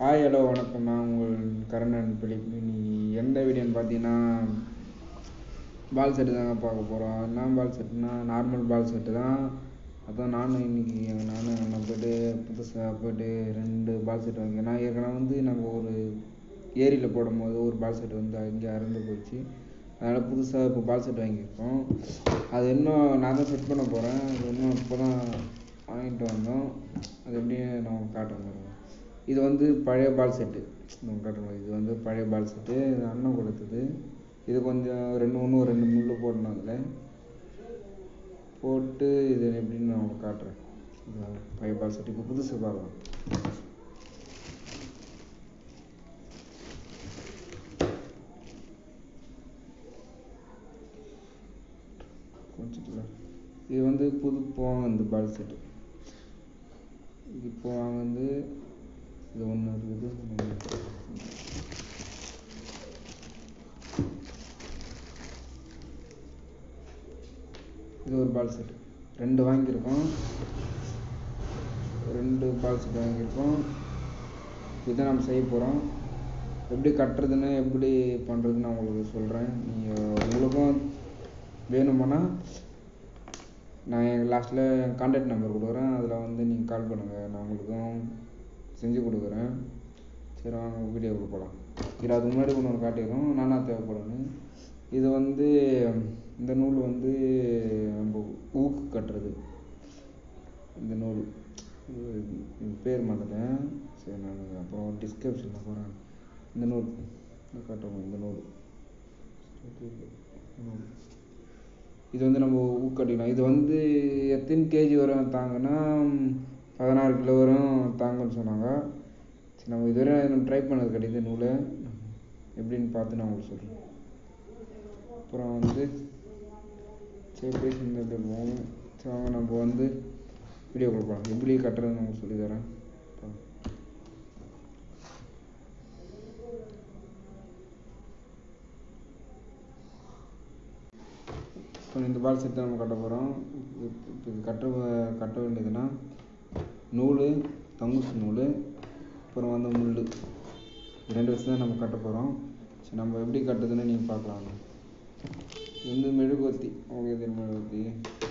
hi hello வணக்கம் நான் உங்கள் கரணன் பிலிப் நீ எந்த வீடியோன்னு பார்த்தீங்கன்னா பால் செட்டு தாங்க பார்க்க போகிறோம் என்ன பால் செட்டுனா நார்மல் பால் செட்டு தான் அதான் நானும் இன்றைக்கி நானும் என்ன போய்ட்டு புதுசாக போய்ட்டு ரெண்டு பால் செட் வாங்கி நான் ஏற்கனவே வந்து நம்ம ஒரு ஏரியில் போடும்போது ஒரு பால் செட் வந்து அங்கே அறுந்து போச்சு அதனால் புதுசாக இப்போ பால் செட் வாங்கியிருக்கோம் அது இன்னும் நான் தான் செட் பண்ண போகிறேன் அது இன்னும் இப்போ தான் வாங்கிட்டு வந்தோம் அது எப்படி நான் காட்டுறேன் பாருங்க இது வந்து பழைய பால் செட்டு நம்ம காட்டுறோம் இது வந்து பழைய பால் செட்டு இது அண்ணன் கொடுத்தது இது கொஞ்சம் ரெண்டு இன்னும் ரெண்டு முள் போடணும் அதில் போட்டு இது எப்படின்னு நான் உங்களுக்கு காட்டுறேன் இது பழைய பால் செட்டு இப்போ புதுசு பார்க்கலாம் கொஞ்சம் இது வந்து புது இப்போ வாங்கினது பால் செட்டு இது இப்போ வாங்கினது இது ஒன்று இருக்குது இது ஒரு பால் செட்டு ரெண்டு வாங்கியிருக்கோம் ரெண்டு பால் செட் வாங்கியிருக்கோம் இதை நம்ம செய்ய போகிறோம் எப்படி கட்டுறதுன்னு எப்படி பண்ணுறதுன்னு நான் உங்களுக்கு சொல்கிறேன் நீங்கள் உங்களுக்கும் வேணுமானா நான் எங்கள் லாஸ்ட்டில் என் கான்டாக்ட் நம்பர் கொடுக்குறேன் அதில் வந்து நீங்கள் கால் பண்ணுங்கள் நான் உங்களுக்கும் செஞ்சு கொடுக்குறேன் சரி வாங்க வீடியோவுக்கு போகலாம் இது அதுக்கு முன்னாடி ஒன்று ஒன்று காட்டிடுறோம் நானா தேவைப்படுன்னு இது வந்து இந்த நூல் வந்து நம்ம ஊக்கு கட்டுறது இந்த நூல் இது பேர் மறந்துட்டேன் சரி நான் அப்புறம் டிஸ்கிரிப்ஷனில் போகிறேன் இந்த நூல் இந்த காட்டுறோம் இந்த நூல் நூல் இது வந்து நம்ம ஊக்கு கட்டிக்கலாம் இது வந்து எத்தனை கேஜி வரும் தாங்கன்னா பதினாறு கிலோ வரும் தாங்குன்னு சொன்னாங்க சரி நம்ம இதுவரை நம்ம ட்ரை பண்ணது கிடையாது நூலை எப்படின்னு பார்த்து நான் உங்களுக்கு சொல்கிறேன் அப்புறம் வந்து சரி பேசியிருந்தேன் அப்படியே போவோம் சரி வாங்க நம்ம வந்து வீடியோ கொடுப்போம் எப்படி கட்டுறதுன்னு உங்களுக்கு சொல்லி தரேன் இப்போ இந்த பால் செட் நம்ம கட்ட போகிறோம் இப்போ இது கட்ட கட்ட வேண்டியதுன்னா நூல் தங்குசு நூல் அப்புறம் வந்து முள் ரெண்டு வச்சு தான் நம்ம கட்ட போகிறோம் சரி நம்ம எப்படி கட்டுறதுன்னு நீங்கள் பார்க்கலாம் இது வந்து மெழுகுவர்த்தி உங்களுக்கு தெரியும் மெழுகுவர்த்தி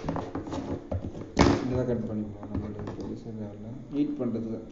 இதை கட் பண்ணிப்போம் நம்மளுக்கு பெருசாக தேவையில்ல ஹீட் பண்ணுறதுக்கு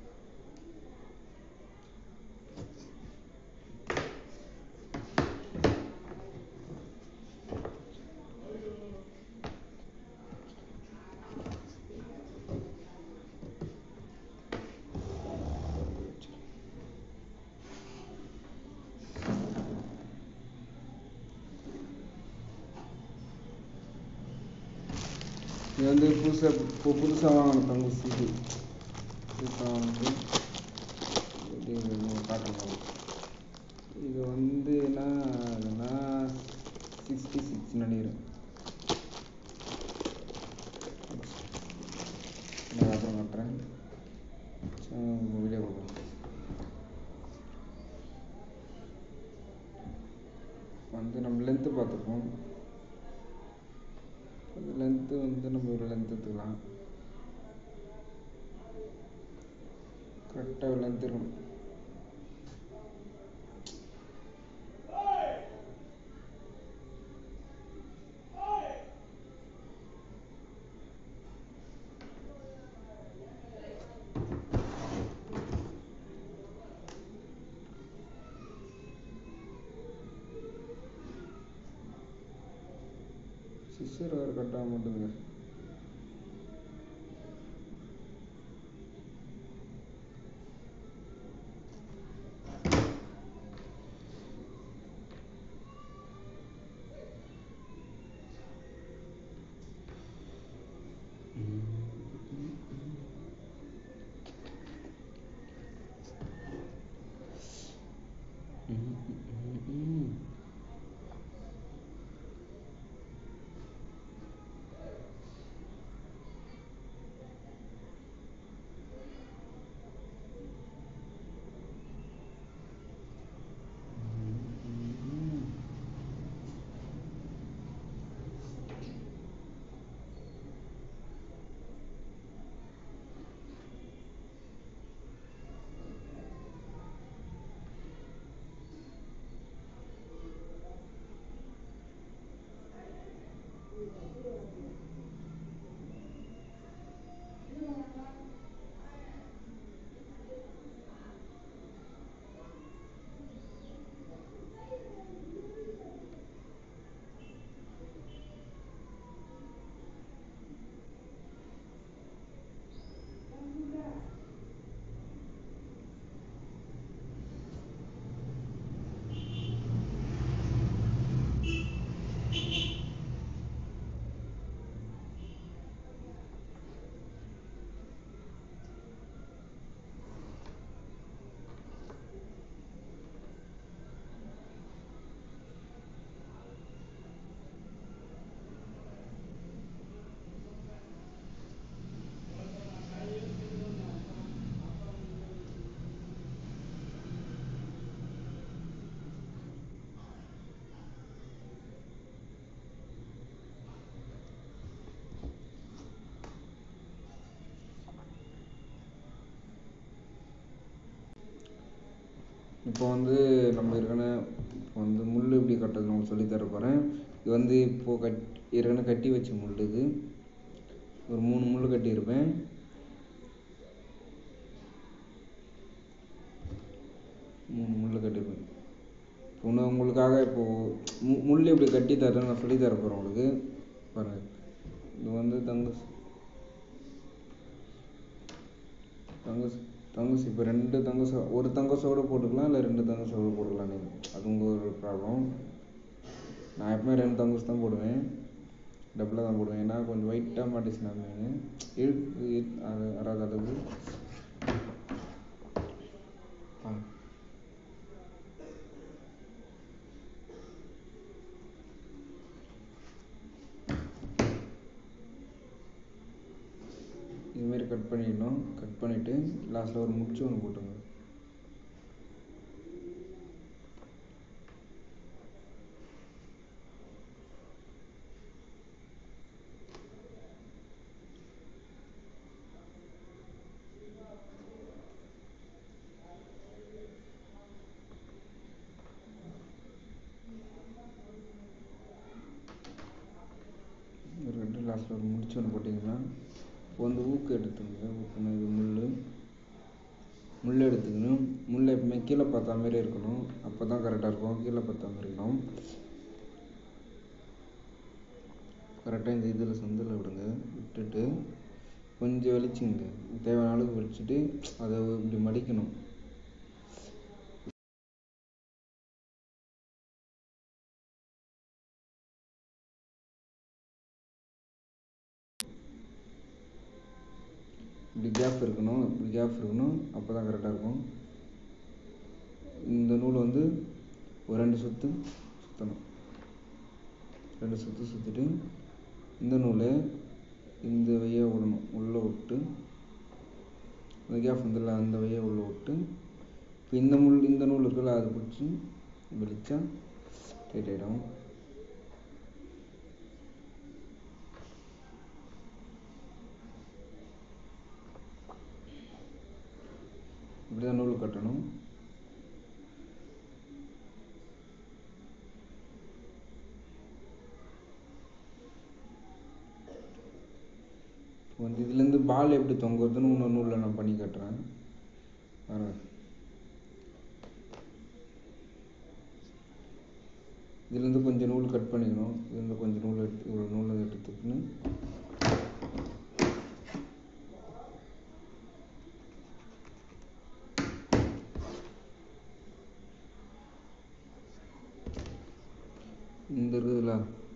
இது வந்து புதுசாக இப்போ புதுசாக வாங்கின தங்குசி இது புதுசாக வாங்கினது எப்படி காட்டுறேன் இது வந்து என்ன இதுனா சிக்ஸ்டி சிக்ஸ் நினைக்கிறேன் நான் அப்புறம் காட்டுறேன் வீடியோ கொடுக்குறேன் வந்து நம்ம லென்த்து பார்த்துப்போம் அது லென்த்து வந்து நம்ம ஒரு லென்த் எடுத்துக்கலாம் கரெக்டாக லென்த் இருக்கணும் சிஸ்டர் வேறு கட்டாக மாட்டேங்க இப்போ வந்து நம்ம ஏற்கனவே இப்போ வந்து முள் எப்படி கட்டுறது நான் சொல்லி தர போகிறேன் இது வந்து இப்போது கட் ஏற்கனவே கட்டி வச்ச முள் இது ஒரு மூணு முள் கட்டியிருப்பேன் மூணு முள் கட்டியிருப்பேன் ஒன்று உங்களுக்காக இப்போது மு முள் எப்படி கட்டி தரேன்னு நான் சொல்லி தர போகிறேன் உங்களுக்கு பாருங்கள் இது வந்து தங்கஸ் தங்கஸ் தங்கஸ் இப்போ ரெண்டு தங்கஸ் ஒரு தங்கஸோடு போட்டுக்கலாம் இல்லை ரெண்டு தங்கஸோடு போட்டுக்கலாம் நீங்கள் அது உங்கள் ஒரு ப்ராப்ளம் நான் எப்பவுமே ரெண்டு தங்கஸ் தான் போடுவேன் டபுளாக தான் போடுவேன் ஏன்னா கொஞ்சம் ஒயிட்டாக மாட்டிச்சுன்னா மீன் இழுத்து அது வராத அளவுக்கு ஆ இதுமாரி கட் பண்ணிடணும் கட் பண்ணிவிட்டு லாஸ்ட்டில் ஒரு முடிச்சு ஒன்று போட்டுங்க ஒரு ரெண்டு லாஸ்ட்டில் ஒரு முடிச்சு ஒன்று போட்டிங்கன்னா இப்போ வந்து ஊக்கு எடுத்துங்க ஊக்குனா இது முள் முள் எடுத்துக்கணும் முள் எப்பவுமே கீழே பார்த்தா மாதிரி இருக்கணும் அப்போ தான் கரெக்டாக இருக்கும் கீழே பார்த்தா மாதிரி இருக்கணும் கரெக்டாக இந்த இதில் சந்தில் விடுங்க விட்டுட்டு கொஞ்சம் வலிச்சுங்க தேவையான அளவுக்கு வலிச்சுட்டு அதை இப்படி மடிக்கணும் இப்படி கேப் இருக்கணும் இப்படி கேப் இருக்கணும் அப்போ தான் கரெக்டாக இருக்கும் இந்த நூல் வந்து ஒரு ரெண்டு சுற்று சுற்றணும் ரெண்டு சுற்று சுற்றிட்டு இந்த நூலை இந்த வழியாக விடணும் உள்ளே விட்டு அந்த கேப் வந்துல அந்த வழியாக உள்ளே விட்டு இப்போ இந்த முள் இந்த நூல் இருக்குல்ல அதை பிடிச்சி வெளிச்சா டைட் ஆகிடும் இப்படி தான் நூல் கட்டணும் இப்போ வந்து இதுலேருந்து பால் எப்படி தொங்குறதுன்னு இன்னொரு நூலில் நான் பண்ணி காட்டுறேன் பாருங்க இதுலேருந்து கொஞ்சம் நூல் கட் பண்ணிக்கணும் இதுலேருந்து கொஞ்சம் நூல் எடுத்து இவ்வளோ நூல் எடுத்துக்கின்னு இந்த இருக்குதுல்ல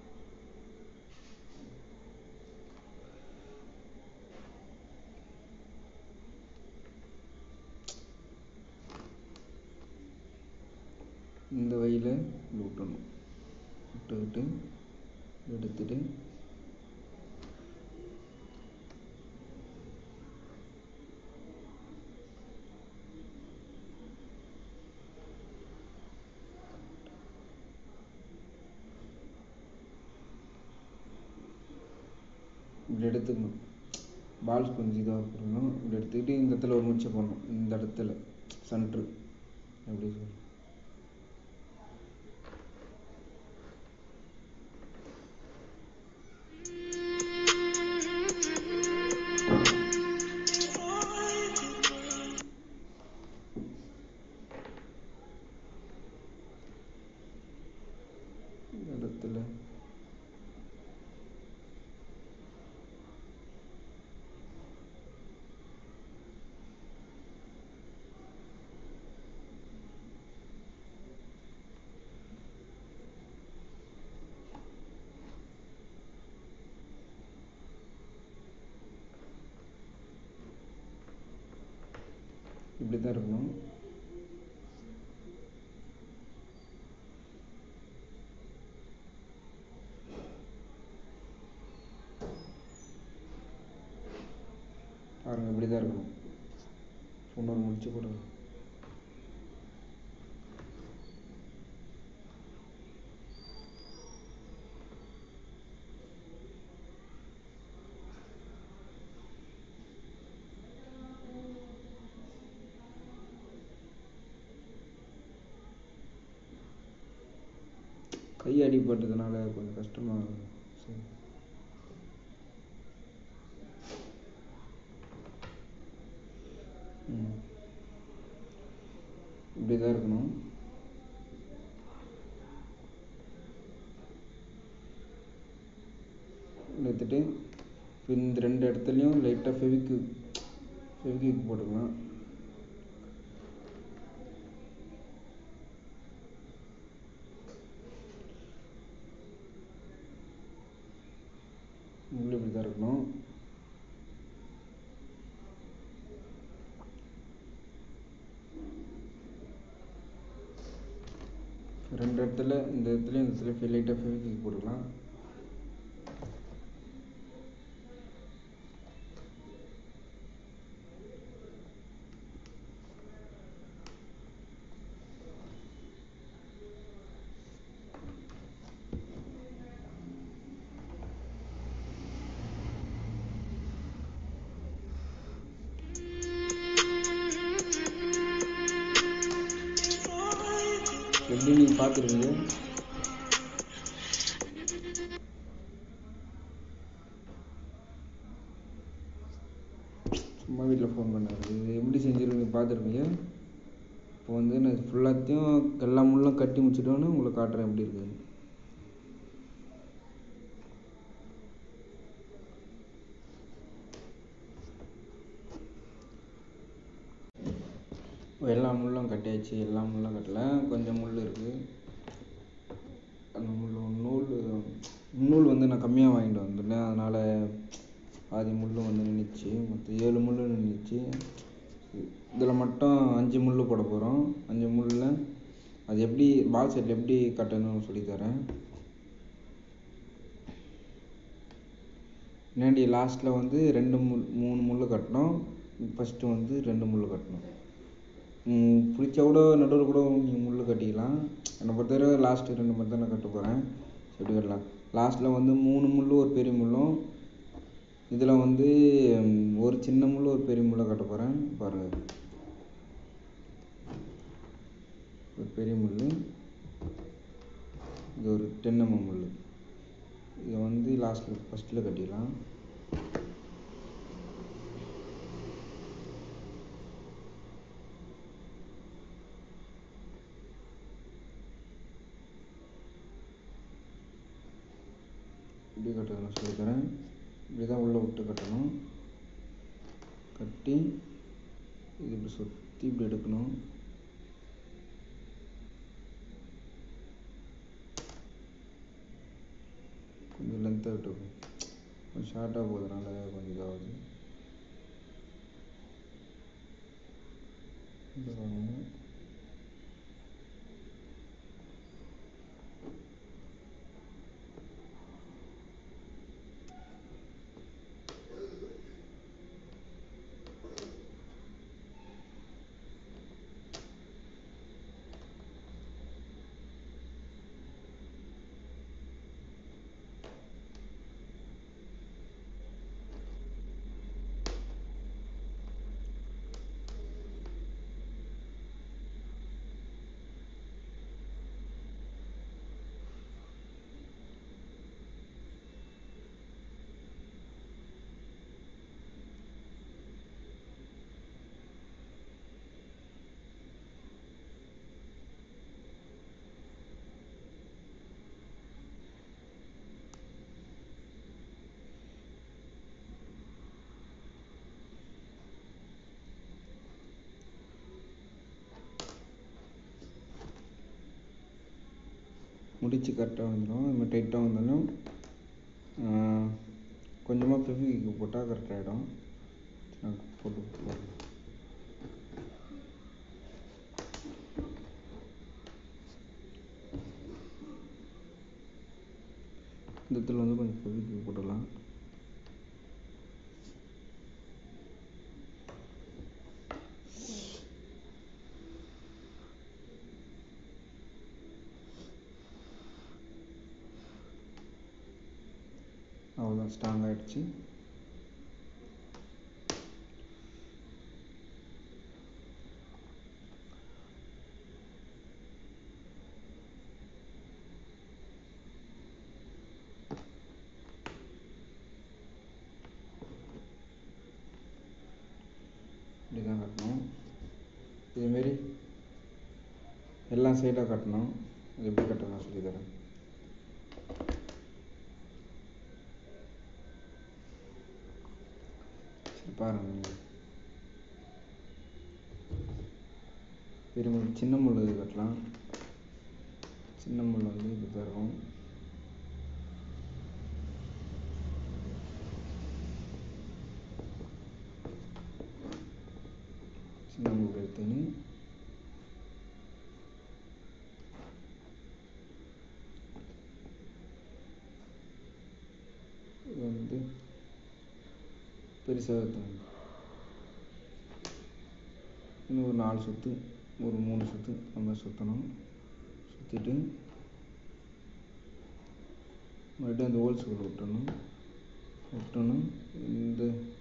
இந்த வழியில் இப்படி விட்டணும் விட்டுக்கிட்டு எடுத்துட்டு இப்படி எடுத்துக்கணும் பால்ஸ் கொஞ்சம் இதாக போடணும் இப்படி எடுத்துக்கிட்டு இந்த இடத்துல ஒரு முச்சை போடணும் இந்த இடத்துல சென்ட்ரு எப்படி சொல்ல இந்த இடத்துல இப்படி தான் இருக்கணும் பாருங்க இப்படி தான் இருக்கணும் இன்னொரு முடிச்சு போடுங்க கை அடிபட்டதுனால கொஞ்சம் கஷ்டமாக இருக்குது சரி ம் இப்படி தான் இருக்கணும் எடுத்துட்டு இப்போ இந்த ரெண்டு இடத்துலையும் லைட்டாக ஃபெவிக்விக் ஃபெவிக்விக் போட்டுக்கலாம் முள் இப்படி தான் இருக்கணும் ரெண்டு இடத்துல இந்த இடத்துல இந்த இடத்துல லைட்டாக ஃபெவிக்விக் போட்டுக்கலாம் எப்படி நீங்கள் பார்த்துருவீங்க சும்மா வீட்டில் ஃபோன் பண்ணாரு இது எப்படி செஞ்சுருவீங்க பார்த்துருப்பீங்க இப்போ வந்து நான் ஃபுல்லாத்தையும் எல்லா முள்ளும் கட்டி முடிச்சிட்டோன்னு உங்களுக்கு காட்டுறேன் எப்படி இருக்குதுன்னு எல்லா முள்ளும் கட்டியாச்சு எல்லா முள்ளும் கட்டல கொஞ்சம் முள் இருக்குது அந்த முள் நூல் நூல் வந்து நான் கம்மியாக வாங்கிட்டு வந்துட்டேன் அதனால் பாதி முள் வந்து நின்றுச்சு மொத்தம் ஏழு முள் நின்றுச்சு இதில் மட்டும் அஞ்சு முள் போட போகிறோம் அஞ்சு முள்ளில் அது எப்படி பால் செட்டில் எப்படி கட்டணும்னு சொல்லித்தரேன் பின்னாடி லாஸ்ட்டில் வந்து ரெண்டு முள் மூணு முள் கட்டணும் ஃபஸ்ட்டு வந்து ரெண்டு முள் கட்டணும் பிடிச்சா கூட நடுவில் கூட நீங்கள் முள் கட்டிக்கலாம் என்னை பொறுத்தவரை லாஸ்ட்டு ரெண்டு மட்டும் தான் நான் கட்ட போகிறேன் எப்படி கட்டலாம் லாஸ்ட்டில் வந்து மூணு முள் ஒரு பெரிய முள்ளும் இதில் வந்து ஒரு சின்ன முள் ஒரு பெரிய முள்ளை கட்ட போகிறேன் பாருங்கள் ஒரு பெரிய முள் இது ஒரு தென்னம்ம முள் இதை வந்து லாஸ்ட்டில் ஃபஸ்ட்டில் கட்டிடலாம் இப்படி கட்டணும் சொல்லித்தரேன் இப்படி தான் உள்ளே விட்டு கட்டணும் கட்டி இது இப்படி சுற்றி இப்படி எடுக்கணும் கொஞ்சம் லென்த்தாக விட்டுருக்கும் கொஞ்சம் ஷார்ட்டாக போகிறதுனால கொஞ்சம் இதாகுது இந்த பாருங்க முடிச்சு கரெக்டாக வந்துடும் இது மாதிரி டைட்டாக வந்தாலும் கொஞ்சமாக ஃபெவிக்விக் போட்டால் கரெக்டாகிடும் போட்டு போடுறேன் இந்த இடத்துல வந்து கொஞ்சம் ஃபெவிக்விக் போட்டுடலாம் அவ்வளோதான் ஸ்ட்ராங் ஆகிடுச்சு இப்படி தான் கட்டணும் இதேமாரி எல்லா சைடாக கட்டணும் அது எப்படி கட்டணும் சொல்லித்தரேன் சரி பாருங்க நீங்கள் பெருமுள் சின்ன முள் கட்டலாம் சின்ன முள் வந்து இப்படி தான் இருக்கும் சின்ன முள் எடுத்துன்னு இது வந்து பெருசாக எடுத்துக்கணும் இன்னும் ஒரு நாலு சுற்று ஒரு மூணு சுற்று அந்த மாதிரி சுற்றணும் சுற்றிட்டு மறுபடியும் அந்த ஹோல்ஸுக்குள்ள விட்டணும் விட்டணும் இந்த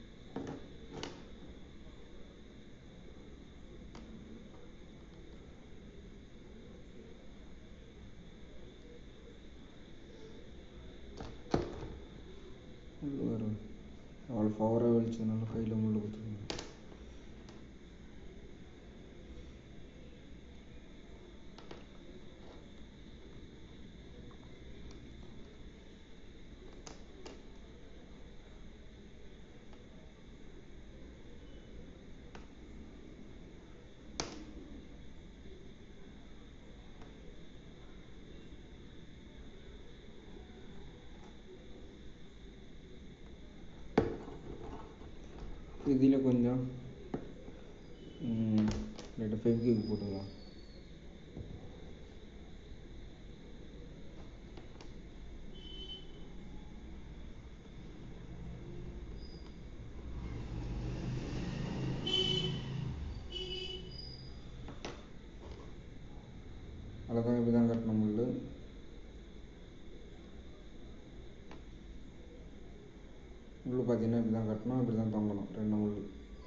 முள் வரும் அவ்வளோ பவராக வலிச்சதுனால கையில் முள் குத்துக்கணும் இதில் கொஞ்சம் லைட்டாக ஃபெவிக்விக் போட்டுக்கலாம் அவ்வளோதான் இப்படி தான் கட்டணும் முள் முள் பார்த்தீங்கன்னா இப்படி தான் கட்டணும் இப்படி தான் தொங்கணும் ரெண்டு முள்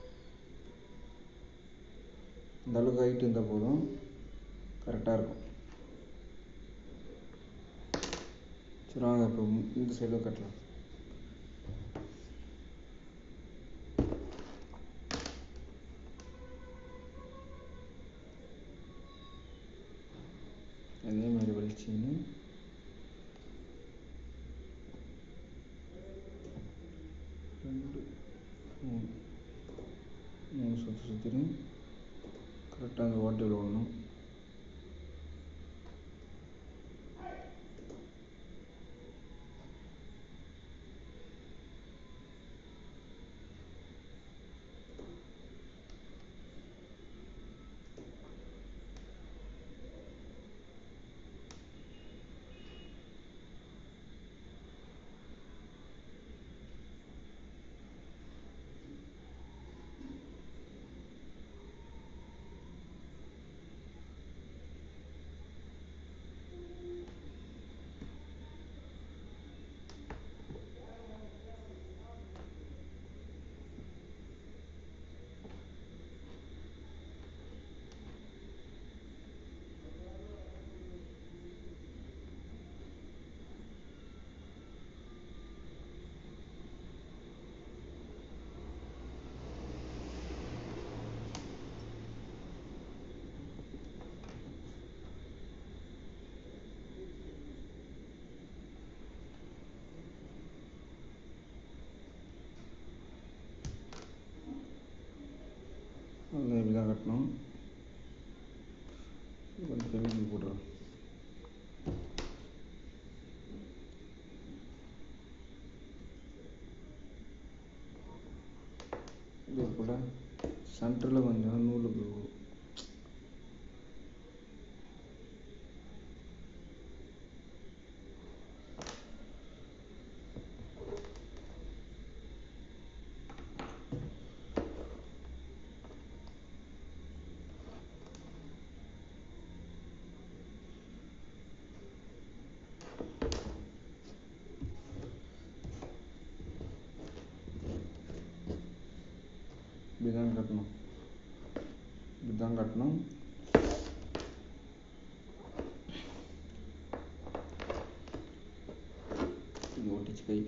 இந்த அளவுக்கு ஹைட் இருந்தால் போதும் கரெக்டாக இருக்கும் சரி வாங்க இப்போ இந்த சைடில் கட்டலாம் அதே மாதிரி வலிச்சின்னு ரெண்டு மூணு மூணு சுற்று சுற்றிட்டு கரெக்டாக அந்த ஓட்டையில் விடணும் அது இப்படி தான் கட்டணும் கொஞ்சம் கெமிக்கல் போட்டுருவோம் இதே போல் சென்டரில் கொஞ்சம் நூலுக்கு இப்படி தான் கட்டணும் இப்படி தான் கட்டணும் இது ஒட்டிச்சு கை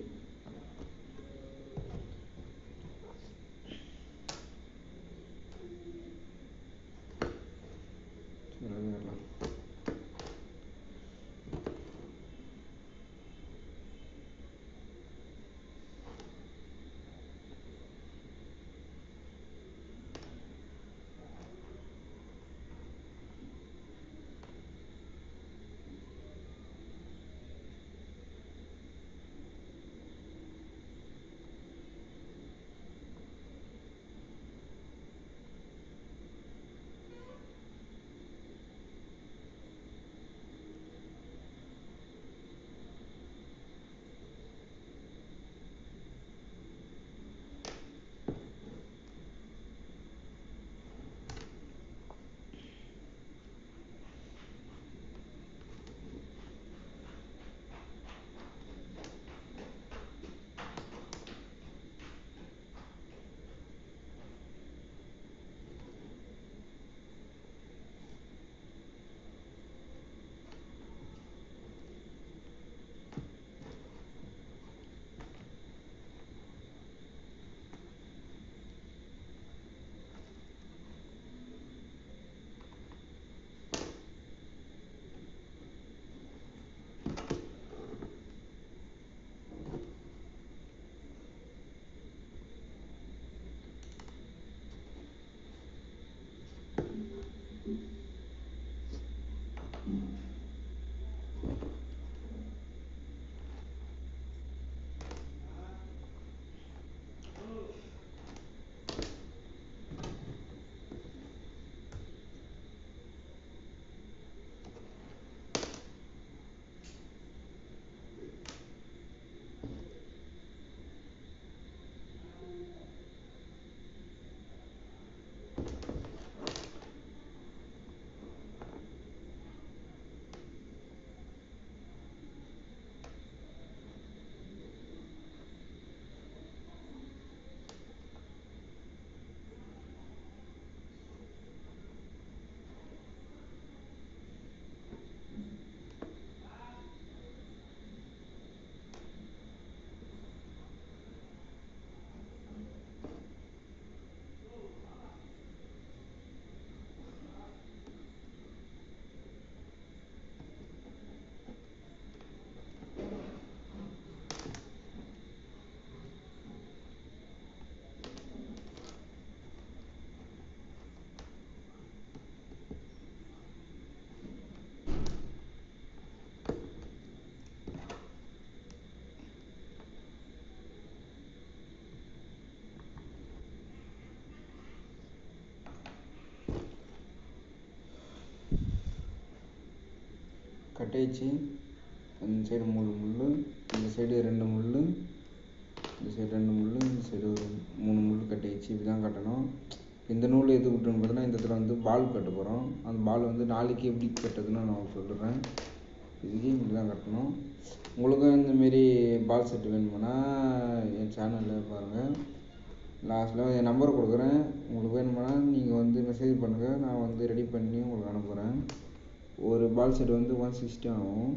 கட்டாயிடுச்சு இந்த சைடு மூணு முள் இந்த சைடு ரெண்டு முள் இந்த சைடு ரெண்டு முள் இந்த சைடு ஒரு மூணு முள் கட்டாயிடுச்சு இப்படி தான் கட்டணும் இந்த நூல் எது விட்டுன்னு பார்த்தீங்கன்னா இந்த இடத்துல வந்து பால் கட்ட போகிறோம் அந்த பால் வந்து நாளைக்கு எப்படி கட்டுறதுன்னு நான் சொல்லிடுறேன் இதுக்கு இப்படி தான் கட்டணும் உங்களுக்கும் இந்தமாரி பால் செட்டு வேணுமானா என் சேனலில் பாருங்கள் லாஸ்ட்டில் என் நம்பர் கொடுக்குறேன் உங்களுக்கு வேணுமானா நீங்கள் வந்து மெசேஜ் பண்ணுங்கள் நான் வந்து ரெடி பண்ணி உங்களுக்கு அனுப்புகிறேன் ஒரு பால் செட்டு வந்து ஒன் சிக்ஸ்டி ஆகும்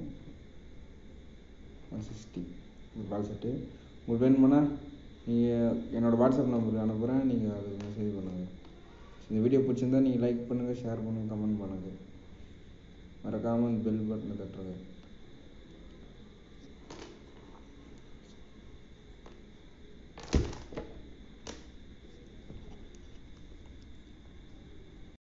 ஒன் சிக்ஸ்டி ஒரு பால் செட்டு உங்களுக்கு வேணுமானா நீங்கள் என்னோடய வாட்ஸ்அப் நம்பருக்கு அனுப்புகிறேன் நீங்கள் அதுக்கு மெசேஜ் பண்ணுங்கள் இந்த வீடியோ பிடிச்சிருந்தா நீங்கள் லைக் பண்ணுங்கள் ஷேர் பண்ணுங்கள் கமெண்ட் பண்ணுங்கள் மறக்காமல் பெல் பட்டனை தட்டுங்க